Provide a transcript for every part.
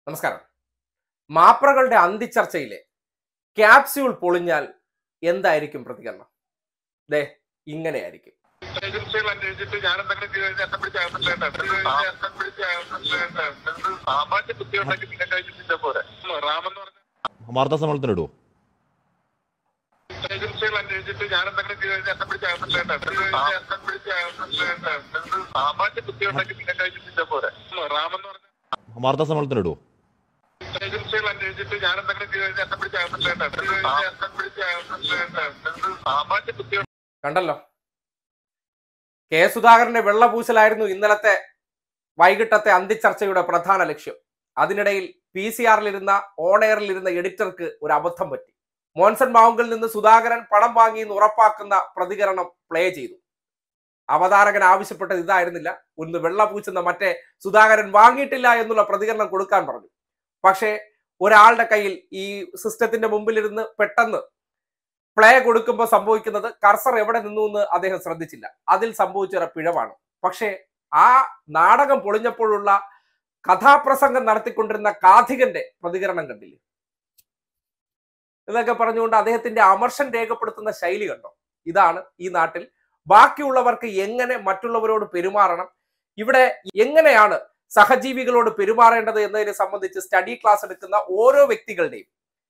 നമസ്കാരം മാപ്രകളുടെ അന്തിച്ചർച്ചയിലെ ക്യാപ്സ്യൂൾ പൊളിഞ്ഞാൽ എന്തായിരിക്കും പ്രതികരണം ദേ ഇങ്ങനെയായിരിക്കും ഏജൻസികൾ അന്വേഷിച്ചിട്ട് ഞാൻ എന്തെങ്കിലും ചെയ്ത് കഴിഞ്ഞാൽ എന്നെ പിടിച്ച് അകത്തിടേണ്ട. എന്നെ പിടിച്ച് അകത്തിടേണ്ട. എന്ത് സാമാന്യ ബുദ്ധി ഉണ്ടെങ്കിൽ പിന്നെ കഴിച്ചിട്ട് പോരെ റാമെന്ന് പറഞ്ഞ വാർത്താ സമ്മേളനത്തിന് ഇടുവോ ഏജൻസികൾ അന്വേഷിച്ചിട്ട് ഞാൻ എന്തെങ്കിലും ചെയ്ത് കഴിഞ്ഞാൽ എന്നെ പിടിച്ച് അകത്തിടേണ്ട. എന്നെ പിടിച്ച് അകത്തിടേണ്ട. എന്ത് സാമാന്യ ബുദ്ധി ഉണ്ടെങ്കിൽ പിന്നെ കഴിച്ചിട്ട് പോരെ റാമെന്ന് പറഞ്ഞ വാർത്താ സമ്മേളനത്തിന് ഇടുവോ ഏജൻസികൾ അന്വേഷിച്ചിട്ട് ഞാൻ എന്തെങ്കിലും ചെയ്ത് കഴിഞ്ഞാൽ എന്നെ പിടിച്ച് അകത്തിടേണ്ട. എന്നെ പിടിച്ച് അകത്തിടേണ്ട. എന്ത് സാമാന്യ ബുദ്ധി കണ്ടല്ലോ കെ സുധാകരന്റെ വെള്ളപൂശലായിരുന്നു ഇന്നലത്തെ വൈകിട്ടത്തെ അന്തിച്ചർച്ചയുടെ പ്രധാന ലക്ഷ്യം അതിനിടയിൽ പി സി ആറിലിരുന്ന ഓൺ എയറിലിരുന്ന എഡിറ്റർക്ക് ഒരു അബദ്ധം പറ്റി മോൻസൺ മാവുങ്കിൽ നിന്ന് സുധാകരൻ പണം വാങ്ങി എന്ന് ഉറപ്പാക്കുന്ന പ്രതികരണം പ്ലേ ചെയ്തു അവതാരകൻ ആവശ്യപ്പെട്ടത് ഇതായിരുന്നില്ല ഒന്ന് വെള്ളപൂച്ചുന്ന മറ്റേ സുധാകരൻ വാങ്ങിയിട്ടില്ല എന്നുള്ള പ്രതികരണം കൊടുക്കാൻ പറഞ്ഞു പക്ഷേ ഒരാളുടെ കയ്യിൽ ഈ സിസ്റ്റത്തിന്റെ മുമ്പിലിരുന്ന് പെട്ടെന്ന് പ്ലേ കൊടുക്കുമ്പോൾ സംഭവിക്കുന്നത് കർസർ എവിടെ നിന്നു എന്ന് അദ്ദേഹം ശ്രദ്ധിച്ചില്ല അതിൽ സംഭവിച്ചൊരു പിഴവാണ് പക്ഷേ ആ നാടകം പൊളിഞ്ഞപ്പോഴുള്ള കഥാപ്രസംഗം നടത്തിക്കൊണ്ടിരുന്ന കാഥികന്റെ പ്രതികരണം കണ്ടില്ലേ എന്നൊക്കെ പറഞ്ഞുകൊണ്ട് അദ്ദേഹത്തിന്റെ അമർഷം രേഖപ്പെടുത്തുന്ന ശൈലി കണ്ടോ ഇതാണ് ഈ നാട്ടിൽ ബാക്കിയുള്ളവർക്ക് എങ്ങനെ മറ്റുള്ളവരോട് പെരുമാറണം ഇവിടെ എങ്ങനെയാണ് സഹജീവികളോട് പെരുമാറേണ്ടത് എന്നതിനെ സംബന്ധിച്ച് സ്റ്റഡി ക്ലാസ് എടുക്കുന്ന ഓരോ വ്യക്തികളുടെയും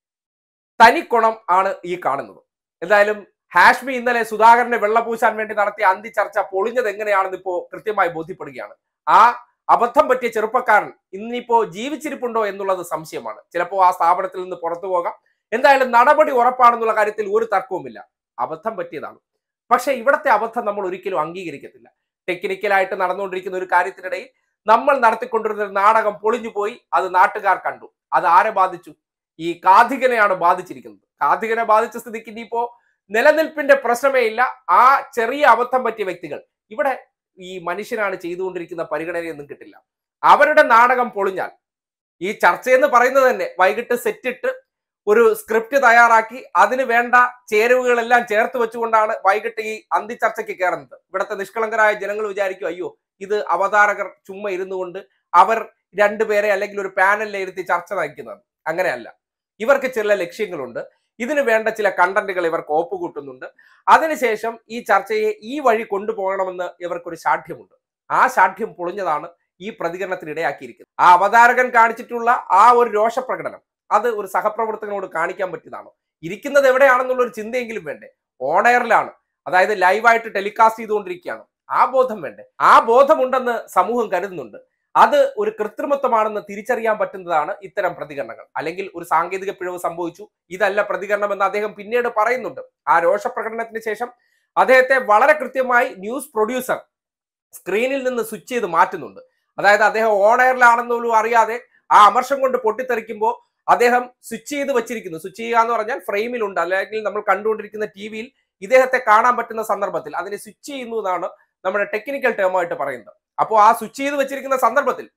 തനിക്കുണം ആണ് ഈ കാണുന്നത് എന്തായാലും ഹാഷ്മി ഇന്നലെ സുധാകരനെ വെള്ളപൂശാൻ വേണ്ടി നടത്തിയ അന്തി ചർച്ച പൊളിഞ്ഞത് എങ്ങനെയാണെന്ന് ഇപ്പോ കൃത്യമായി ബോധ്യപ്പെടുകയാണ് ആ അബദ്ധം പറ്റിയ ചെറുപ്പക്കാരൻ ഇന്നിപ്പോ ജീവിച്ചിരിപ്പുണ്ടോ എന്നുള്ളത് സംശയമാണ് ചിലപ്പോ ആ സ്ഥാപനത്തിൽ നിന്ന് പുറത്തു പോകാം എന്തായാലും നടപടി ഉറപ്പാണെന്നുള്ള കാര്യത്തിൽ ഒരു തർക്കവുമില്ല അബദ്ധം പറ്റിയതാണ് പക്ഷെ ഇവിടത്തെ അബദ്ധം നമ്മൾ ഒരിക്കലും അംഗീകരിക്കത്തില്ല ടെക്നിക്കലായിട്ട് നടന്നുകൊണ്ടിരിക്കുന്ന ഒരു കാര്യത്തിനിടയിൽ നമ്മൾ നടത്തിക്കൊണ്ടിരുന്ന ഒരു നാടകം പൊളിഞ്ഞു പോയി അത് നാട്ടുകാർ കണ്ടു അത് ആരെ ബാധിച്ചു ഈ കാഥികനെയാണ് ബാധിച്ചിരിക്കുന്നത് കാഥികനെ ബാധിച്ച സ്ഥിതിക്ക് ഇനിയിപ്പോ നിലനിൽപ്പിന്റെ പ്രശ്നമേ ഇല്ല ആ ചെറിയ അബദ്ധം പറ്റിയ വ്യക്തികൾ ഇവിടെ ഈ മനുഷ്യനാണ് ചെയ്തുകൊണ്ടിരിക്കുന്ന പരിഗണനയൊന്നും കിട്ടില്ല അവരുടെ നാടകം പൊളിഞ്ഞാൽ ഈ ചർച്ചയെന്ന് പറയുന്നത് തന്നെ വൈകിട്ട് സെറ്റിട്ട് ഒരു സ്ക്രിപ്റ്റ് തയ്യാറാക്കി അതിന് വേണ്ട ചേരുവകളെല്ലാം ചേർത്ത് വെച്ചുകൊണ്ടാണ് വൈകിട്ട് ഈ അന്തിച്ചർച്ചയ്ക്ക് കയറുന്നത് ഇവിടുത്തെ നിഷ്കളങ്കരായ ജനങ്ങൾ വിചാരിക്കും അയ്യോ ഇത് അവതാരകർ ചുമ്മാ ഇരുന്നു കൊണ്ട് അവർ രണ്ടുപേരെ അല്ലെങ്കിൽ ഒരു പാനലിൽ ഇരുത്തി ചർച്ച നയിക്കുന്നത് അങ്ങനെയല്ല ഇവർക്ക് ചില ലക്ഷ്യങ്ങളുണ്ട് ഇതിന് വേണ്ട ചില കണ്ടന്റുകൾ ഇവർക്ക് ഒപ്പുകൂട്ടുന്നുണ്ട് അതിനുശേഷം ഈ ചർച്ചയെ ഈ വഴി കൊണ്ടുപോകണമെന്ന് ഇവർക്കൊരു ശാഠ്യമുണ്ട് ആ ശാഠ്യം പൊളിഞ്ഞതാണ് ഈ പ്രതികരണത്തിന് ഇടയാക്കിയിരിക്കുന്നത് ആ അവതാരകൻ കാണിച്ചിട്ടുള്ള ആ ഒരു രോഷപ്രകടനം അത് ഒരു സഹപ്രവർത്തകനോട് കാണിക്കാൻ പറ്റിയതാണോ ഇരിക്കുന്നത് എവിടെയാണെന്നുള്ള ഒരു ചിന്തയെങ്കിലും വേണ്ടേ ഓൺ എയറിലാണ് അതായത് ലൈവായിട്ട് ടെലികാസ്റ്റ് ചെയ്തുകൊണ്ടിരിക്കുകയാണ് ആ ബോധം വേണ്ടേ ആ ബോധമുണ്ടെന്ന് സമൂഹം കരുതുന്നുണ്ട് അത് ഒരു കൃത്രിമത്വമാണെന്ന് തിരിച്ചറിയാൻ പറ്റുന്നതാണ് ഇത്തരം പ്രതികരണങ്ങൾ അല്ലെങ്കിൽ ഒരു സാങ്കേതിക പിഴവ് സംഭവിച്ചു ഇതല്ല പ്രതികരണം എന്ന് അദ്ദേഹം പിന്നീട് പറയുന്നുണ്ട് ആ രോഷപ്രകടനത്തിന് ശേഷം അദ്ദേഹത്തെ വളരെ കൃത്യമായി ന്യൂസ് പ്രൊഡ്യൂസർ സ്ക്രീനിൽ നിന്ന് സ്വിച്ച് ചെയ്ത് മാറ്റുന്നുണ്ട് അതായത് അദ്ദേഹം ഓൺ എയറിലാണെന്നൊന്നും അറിയാതെ ആ അമർഷം കൊണ്ട് പൊട്ടിത്തെറിക്കുമ്പോൾ അദ്ദേഹം സ്വിച്ച് ചെയ്ത് വെച്ചിരിക്കുന്നു സ്വിച്ച് ചെയ്യുക എന്ന് പറഞ്ഞാൽ ഫ്രെയിമിലുണ്ട് അല്ലെങ്കിൽ നമ്മൾ കണ്ടുകൊണ്ടിരിക്കുന്ന ടി വിയിൽ ഇദ്ദേഹത്തെ കാണാൻ പറ്റുന്ന സന്ദർഭത്തിൽ അതിനെ സ്വിച്ച് ചെയ്യുന്നു എന്നാണ് നമ്മുടെ ടെക്നിക്കൽ ടേമായിട്ട് പറയുന്നത് അപ്പോൾ ആ സ്വിച്ച് ചെയ്ത് വെച്ചിരിക്കുന്ന സന്ദർഭത്തിൽ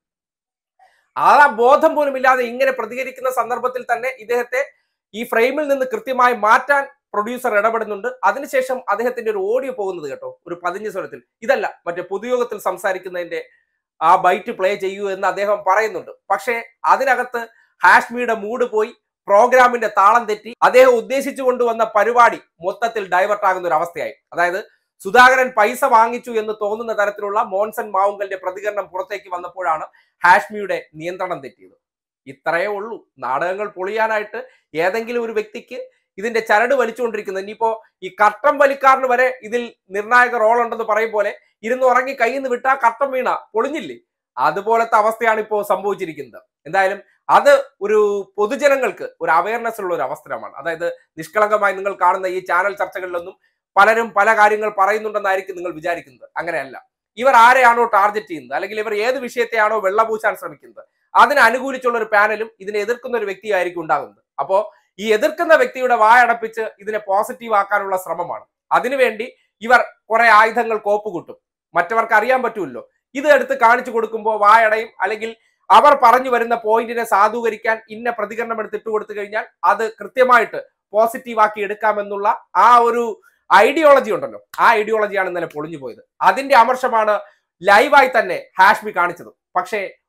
ആ ബോധം പോലും ഇല്ലാതെ ഇങ്ങനെ പ്രതികരിക്കുന്ന സന്ദർഭത്തിൽ തന്നെ ഇദ്ദേഹത്തെ ഈ ഫ്രെയിമിൽ നിന്ന് കൃത്യമായി മാറ്റാൻ പ്രൊഡ്യൂസർ ഇടപെടുന്നുണ്ട് അതിനുശേഷം അദ്ദേഹത്തിന്റെ ഒരു ഓഡിയോ പോകുന്നത് കേട്ടോ ഒരു പതിഞ്ഞ സ്വരത്തിൽ ഇതല്ല മറ്റേ പൊതുയോഗത്തിൽ സംസാരിക്കുന്നതിന്റെ ആ ബൈറ്റ് പ്ലേ ചെയ്യൂ എന്ന് അദ്ദേഹം പറയുന്നുണ്ട് പക്ഷേ അതിനകത്ത് ഹാഷ്മിയുടെ മൂഡ് പോയി പ്രോഗ്രാമിന്റെ താളം തെറ്റി അദ്ദേഹം ഉദ്ദേശിച്ചു കൊണ്ടുവന്ന പരിപാടി മൊത്തത്തിൽ ഡൈവേർട്ട് ആകുന്ന ഒരു അവസ്ഥയായി അതായത് സുധാകരൻ പൈസ വാങ്ങിച്ചു എന്ന് തോന്നുന്ന തരത്തിലുള്ള മോൻസൺ മാവുങ്കലിന്റെ പ്രതികരണം പുറത്തേക്ക് വന്നപ്പോഴാണ് ഹാഷ്മിയുടെ നിയന്ത്രണം തെറ്റിയത് ഇത്രയേ ഉള്ളൂ നാടകങ്ങൾ പൊളിയാനായിട്ട് ഏതെങ്കിലും ഒരു വ്യക്തിക്ക് ഇതിന്റെ ചരട് വലിച്ചുകൊണ്ടിരിക്കുന്നത് ഇനിയിപ്പോ ഈ കർട്ടം വലിക്കാരന് വരെ ഇതിൽ നിർണായക റോൾ ഉണ്ടെന്ന് പറയും പോലെ ഇരുന്ന് ഉറങ്ങി കയ്യിൽ നിന്ന് വിട്ടാ കർട്ടം വീണ പൊളിഞ്ഞില്ലേ അതുപോലത്തെ അവസ്ഥയാണ് ഇപ്പോൾ സംഭവിച്ചിരിക്കുന്നത് എന്തായാലും അത് ഒരു പൊതുജനങ്ങൾക്ക് ഒരു അവയർനെസ് ഉള്ള ഒരു അവസരമാണ് അതായത് നിഷ്കളങ്കമായി നിങ്ങൾ കാണുന്ന ഈ ചാനൽ ചർച്ചകളിലൊന്നും പലരും പല കാര്യങ്ങൾ പറയുന്നുണ്ടെന്നായിരിക്കും നിങ്ങൾ വിചാരിക്കുന്നത് അങ്ങനെയല്ല ഇവർ ആരെയാണോ ടാർഗറ്റ് ചെയ്യുന്നത് അല്ലെങ്കിൽ ഇവർ ഏത് വിഷയത്തെയാണോ വെള്ളപൂശാൻ ശ്രമിക്കുന്നത് അതിനെ അനുകൂലിച്ചുള്ള ഒരു പാനലും ഇതിനെ എതിർക്കുന്ന ഒരു വ്യക്തിയായിരിക്കും ഉണ്ടാകുന്നത് അപ്പോ ഈ എതിർക്കുന്ന വ്യക്തിയുടെ വായടപ്പിച്ച് ഇതിനെ പോസിറ്റീവ് ആക്കാനുള്ള ശ്രമമാണ് അതിനുവേണ്ടി ഇവർ കുറെ ആയുധങ്ങൾ കോപ്പുകൂട്ടും മറ്റവർക്ക് അറിയാൻ പറ്റുമല്ലോ ഇത് എടുത്ത് കാണിച്ചു കൊടുക്കുമ്പോൾ വായടയും അല്ലെങ്കിൽ അവർ പറഞ്ഞു വരുന്ന പോയിന്റിനെ സാധൂകരിക്കാൻ ഇന്ന പ്രതികരണം എടുത്ത് ഇട്ട് കൊടുത്തു കഴിഞ്ഞാൽ അത് കൃത്യമായിട്ട് പോസിറ്റീവ് ആക്കി എടുക്കാമെന്നുള്ള ആ ഒരു ഐഡിയോളജി ഉണ്ടല്ലോ ആ ഐഡിയോളജിയാണ് ഇന്നലെ പൊളിഞ്ഞു പോയത് അതിന്റെ അമർഷമാണ് ലൈവായി തന്നെ ഹാഷ്മി കാണിച്ചത് പക്ഷേ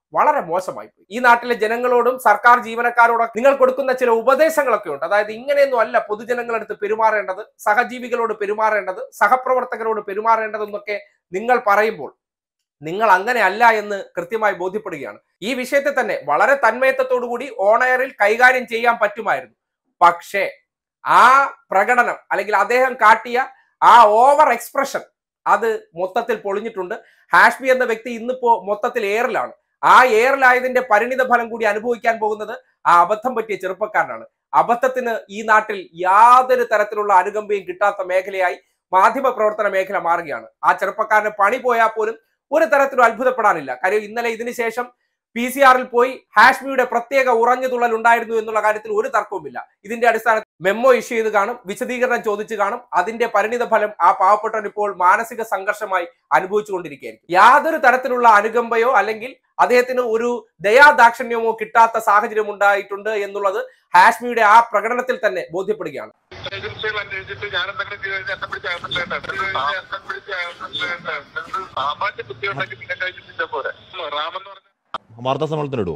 വളരെ മോശമായി പോയി ഈ നാട്ടിലെ ജനങ്ങളോടും സർക്കാർ ജീവനക്കാരോടും നിങ്ങൾ കൊടുക്കുന്ന ചില ഉപദേശങ്ങളൊക്കെ ഉണ്ട് അതായത് ഇങ്ങനെയൊന്നും അല്ല പൊതുജനങ്ങളടുത്ത് പെരുമാറേണ്ടത് സഹജീവികളോട് പെരുമാറേണ്ടത് സഹപ്രവർത്തകരോട് പെരുമാറേണ്ടതെന്നൊക്കെ നിങ്ങൾ പറയുമ്പോൾ നിങ്ങൾ അങ്ങനെ അല്ല എന്ന് കൃത്യമായി ബോധ്യപ്പെടുകയാണ് ഈ വിഷയത്തെ തന്നെ വളരെ തന്മയത്വത്തോടുകൂടി ഓണയറിൽ കൈകാര്യം ചെയ്യാൻ പറ്റുമായിരുന്നു പക്ഷേ ആ പ്രകടനം അല്ലെങ്കിൽ അദ്ദേഹം കാട്ടിയ ആ ഓവർ എക്സ്പ്രഷൻ അത് മൊത്തത്തിൽ പൊളിഞ്ഞിട്ടുണ്ട് ഹാഷ്മി എന്ന വ്യക്തി ഇന്നിപ്പോ മൊത്തത്തിൽ എയറിലാണ് ആ എയറിലായതിന്റെ പരിണിത ഫലം കൂടി അനുഭവിക്കാൻ പോകുന്നത് ആ അബദ്ധം പറ്റിയ ചെറുപ്പക്കാരനാണ് അബദ്ധത്തിന് ഈ നാട്ടിൽ യാതൊരു തരത്തിലുള്ള അനുകമ്പയും കിട്ടാത്ത മേഖലയായി മാധ്യമ പ്രവർത്തന മേഖല മാറുകയാണ് ആ ചെറുപ്പക്കാരന് പണി പോയാൽ പോലും ഒരു തരത്തിലും അത്ഭുതപ്പെടാനില്ല കാര്യം ഇന്നലെ ഇതിന് ശേഷം പി സി ആറിൽ പോയി ഹാഷ്മിയുടെ പ്രത്യേക ഉറഞ്ഞു തുള്ളൽ ഉണ്ടായിരുന്നു എന്നുള്ള കാര്യത്തിൽ ഒരു തർക്കവുമില്ല ഇതിന്റെ അടിസ്ഥാനത്തിൽ മെമ്മോ ഇഷ്യൂ ചെയ്ത് കാണും വിശദീകരണം ചോദിച്ചു കാണും അതിന്റെ പരിണിത ഫലം ആ പാവപ്പെട്ടവൻ ഇപ്പോൾ മാനസിക സംഘർഷമായി അനുഭവിച്ചുകൊണ്ടിരിക്കുകയായിരിക്കും യാതൊരു തരത്തിലുള്ള അനുകമ്പയോ അല്ലെങ്കിൽ അദ്ദേഹത്തിന് ഒരു ദയാദാക്ഷിണ്യമോ കിട്ടാത്ത സാഹചര്യം ഉണ്ടായിട്ടുണ്ട് എന്നുള്ളത് ഹാഷ്മിയുടെ ആ പ്രകടനത്തിൽ തന്നെ ബോധ്യപ്പെടുകയാണ് ഏജൻസികൾ അന്വേഷിച്ചിട്ട് ഞാൻ എന്തെങ്കിലും ചെയ്ത് കഴിഞ്ഞാൽ എന്നെ പിടിച്ച് അകത്തില്ലേണ്ട എന്നെ പിടിച്ച് അകത്തില്ലേണ്ട സാമാന്യ ബുദ്ധി ഉണ്ടെങ്കിൽ പിന്നെ കഴിഞ്ഞ് ചിന്ത പോരെ റാമെന്ന് പറഞ്ഞ വാർത്താ സമ്മേളനത്തിനിടുവോ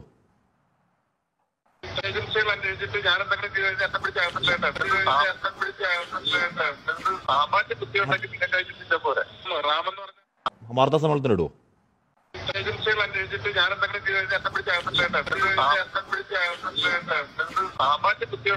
ഏജൻസികൾ അന്വേഷിച്ചിട്ട് ഞാൻ എന്തെങ്കിലും ചെയ്ത് കഴിഞ്ഞാൽ എന്നെ പിടിച്ച് അകത്തില്ലേണ്ട എന്നെ പിടിച്ച് അകത്തില്ലേണ്ട സാമാന്യ ബുദ്ധി ഉണ്ടെങ്കിൽ പിന്നെ കഴിഞ്ഞ് ചിന്ത പോരെ റാമെന്ന് പറഞ്ഞ വാർത്താ സമ്മേളനത്തിനിടുവോ ഏജൻസികൾ അന്വേഷിച്ചിട്ട് ഞാൻ എന്തെങ്കിലും ചെയ്ത് കഴിഞ്ഞാൽ എന്നെ പിടിച്ച് അകത്തില്ലേണ്ട എന്നെ പിടിച്ച് അകത്തില്ലേണ്ട സാമാന്യ ബുദ്ധി